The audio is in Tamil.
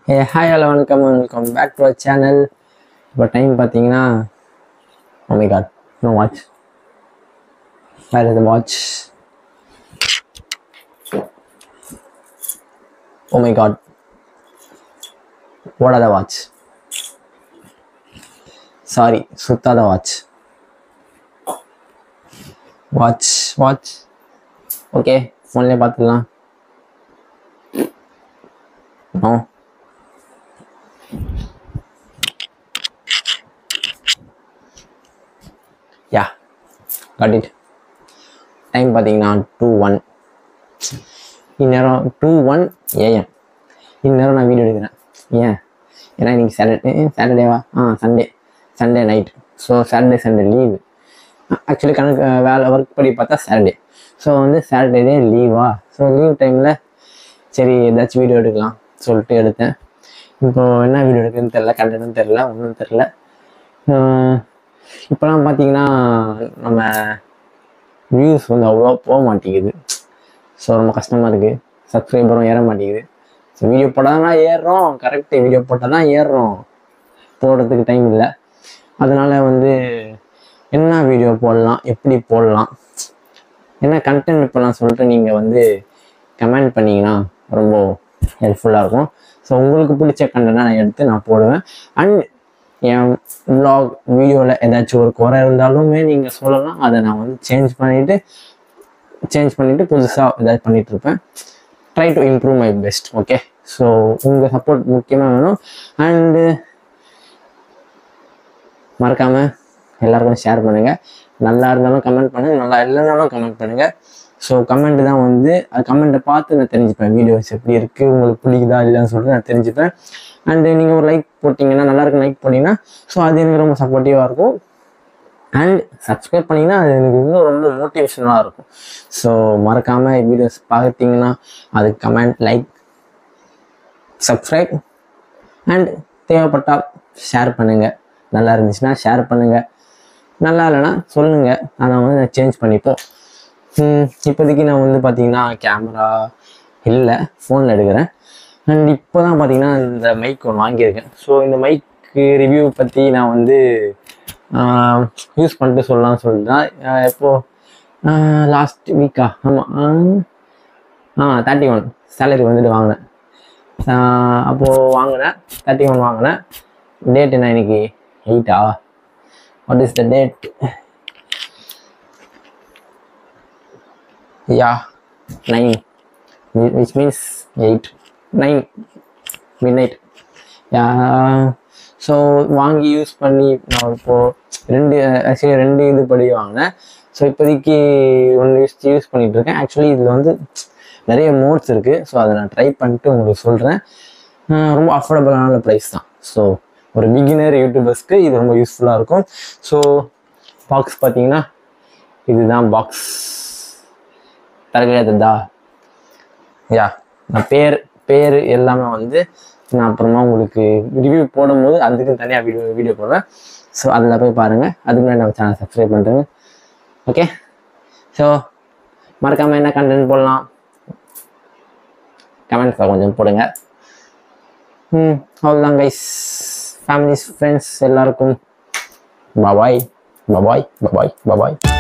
ஏ ஹாய் ஹலோ வணக்கம் welcome back to our channel இப்போ டைம் பார்த்தீங்கன்னா oh my god no watch where is watch oh my god ஓடாத வாட்ச் சாரி சுத்தாத வாட்ச் வாட்ச் வாட்ச் ஓகே ஃபோன்லேயே பார்த்துக்கலாம் no yeah got it time பார்த்தீங்கன்னா டூ ஒன் இந்நேரம் டூ ஒன் ஏஎம் இந்நேரம் நான் வீடியோ எடுக்கிறேன் ஏன் ஏன்னா இன்னைக்கு சாட்டர்டே சாட்டர்டேவா ஆ Sunday Sunday night so Saturday Sunday leave actually கணக்கு அஹ், வேலை ஒர்க் படி பார்த்தா சாட்டர்டே ஸோ வந்து சாட்டர்டே லீவா ஸோ லீவ் டைமில் சரி ஏதாச்சும் வீடியோ எடுக்கலாம் சொல்லிட்டு எடுத்தேன் இப்போ என்ன வீடியோ எடுக்குதுன்னு தெரில கண்டென்ட்னு தெரில ஒன்றும் தெரில இப்போலாம் பார்த்தீங்கன்னா நம்ம வியூஸ் வந்து அவ்வளோ போக மாட்டேங்குது ஸோ ரொம்ப கஷ்டமாக இருக்குது சப்ஸ்கிரைபரும் ஏற மாட்டேங்குது ஸோ வீடியோ போட்டால் தான் ஏறுறோம் கரெக்டு வீடியோ போட்டால் தான் ஏறுறோம் போடுறதுக்கு டைம் இல்லை அதனால் வந்து என்ன வீடியோ போடலாம் எப்படி போடலாம் என்ன கண்டென்ட் பண்ணலாம் சொல்லிட்டு நீங்கள் வந்து கமெண்ட் பண்ணிங்கன்னா ரொம்ப ஹெல்ப்ஃபுல்லாக இருக்கும் ஸோ உங்களுக்கு பிடிச்ச கண்டென்ட்டை நான் எடுத்து நான் போடுவேன் அண்ட் என் vlog வீடியோவில் ஏதாச்சும் ஒரு குறை இருந்தாலுமே நீங்கள் சொல்லலாம் அதை நான் வந்து சேஞ்ச் பண்ணிவிட்டு சேஞ்ச் பண்ணிவிட்டு புதுசாக ஏதாச்சும் பண்ணிட்டு இருப்பேன் try to improve my best okay so உங்கள் சப்போர்ட் முக்கியமாக வேணும் அண்டு மறக்காமல் எல்லாருக்கும் ஷேர் பண்ணுங்கள் நல்லா இருந்தாலும் கமெண்ட் பண்ணுங்கள் நல்லா இல்லைனாலும் கமெண்ட் பண்ணுங்கள் ஸோ கமெண்ட் தான் வந்து அது கமெண்ட்டை பார்த்து நான் தெரிஞ்சுப்பேன் வீடியோஸ் எப்படி இருக்குது உங்களுக்கு பிடிக்குதா இல்லைன்னு சொல்லிட்டு நான் தெரிஞ்சுப்பேன் அண்டு நீங்கள் ஒரு லைக் போட்டிங்கன்னா நல்லா இருக்கு லைக் போட்டிங்கன்னா ஸோ அது எனக்கு ரொம்ப சப்போர்ட்டிவாக இருக்கும் அண்ட் சப்ஸ்கிரைப் பண்ணிங்கன்னா அது எனக்கு இன்னும் ரொம்ப மோட்டிவேஷனாக இருக்கும் ஸோ மறக்காமல் வீடியோஸ் பார்த்தீங்கன்னா அது கமெண்ட் லைக் சப்ஸ்கிரைப் அண்ட் தேவைப்பட்டால் ஷேர் பண்ணுங்கள் நல்லா இருந்துச்சுன்னா ஷேர் பண்ணுங்கள் நல்லா இல்லைன்னா சொல்லுங்கள் அதை வந்து நான் சேஞ்ச் பண்ணிப்போம் ஹம், இப்போதைக்கு நான் வந்து பார்த்தீங்கன்னா கேமரா இல்லை ஃபோனில் எடுக்கிறேன் அண்ட் இப்போ தான் பார்த்தீங்கன்னா இந்த மைக் ஒன்று வாங்கியிருக்கேன் ஸோ இந்த மைக்கு ரிவ்யூ பற்றி நான் வந்து யூஸ் பண்ணிட்டு சொல்லலாம்னு சொல்லிட்டு தான் ஆஹ் எப்போது லாஸ்ட் வீக்கா ஆமாம் ஆ தேர்ட்டி ஒன் சேலரி வந்துட்டு வாங்கினேன் ஆஹ் அப்போது வாங்கினேன் தேர்ட்டி ஒன் வாங்கினேன் டேட் என்ன இன்னைக்கு எயிட்டா what is the date yeah nine which means eight nine midnight so வாங்கி யூஸ் பண்ணி நான் இப்போது ரெண்டு ஆக்சுவலி ரெண்டு இது படி வாங்கினேன் ஸோ இப்போதைக்கு ஒன்று யூஸ் யூஸ் பண்ணிட்டு இருக்கேன் ஆக்சுவலி இதில் வந்து நிறைய மோட்ஸ் இருக்குது ஸோ அதை நான் ட்ரை பண்ணிட்டு உங்களுக்கு சொல்கிறேன் ரொம்ப அஃபோர்டபுளான ப்ரைஸ் தான் ஸோ ஒரு பிகினர் யூடியூபர்ஸ்க்கு இது ரொம்ப யூஸ்ஃபுல்லாக இருக்கும் ஸோ பாக்ஸ் பார்த்தீங்கன்னா இதுதான் பாக்ஸ் தரகையாதா யா நான் பேர் பேர் எல்லாமே வந்து நான் அப்புறமா உங்களுக்கு ரிவ்யூ போடும்போது அதுக்கு தனியாக வீடியோ வீடியோ போடுவேன் ஸோ அதில் போய் பாருங்கள் அதுக்கு முன்னாடி நம்ம சேனல் சப்ஸ்கிரைப் பண்ணுறேங்க ஓகே ஸோ மறக்காமல் என்ன கண்டென்ட் போடலாம் கமெண்ட்ஸில் கொஞ்சம் போடுங்க ம் அவ்வளோதான் கைஸ் ஃபேமிலிஸ் ஃப்ரெண்ட்ஸ் எல்லாருக்கும் பபாய் பபாய் பபாய் பபாய்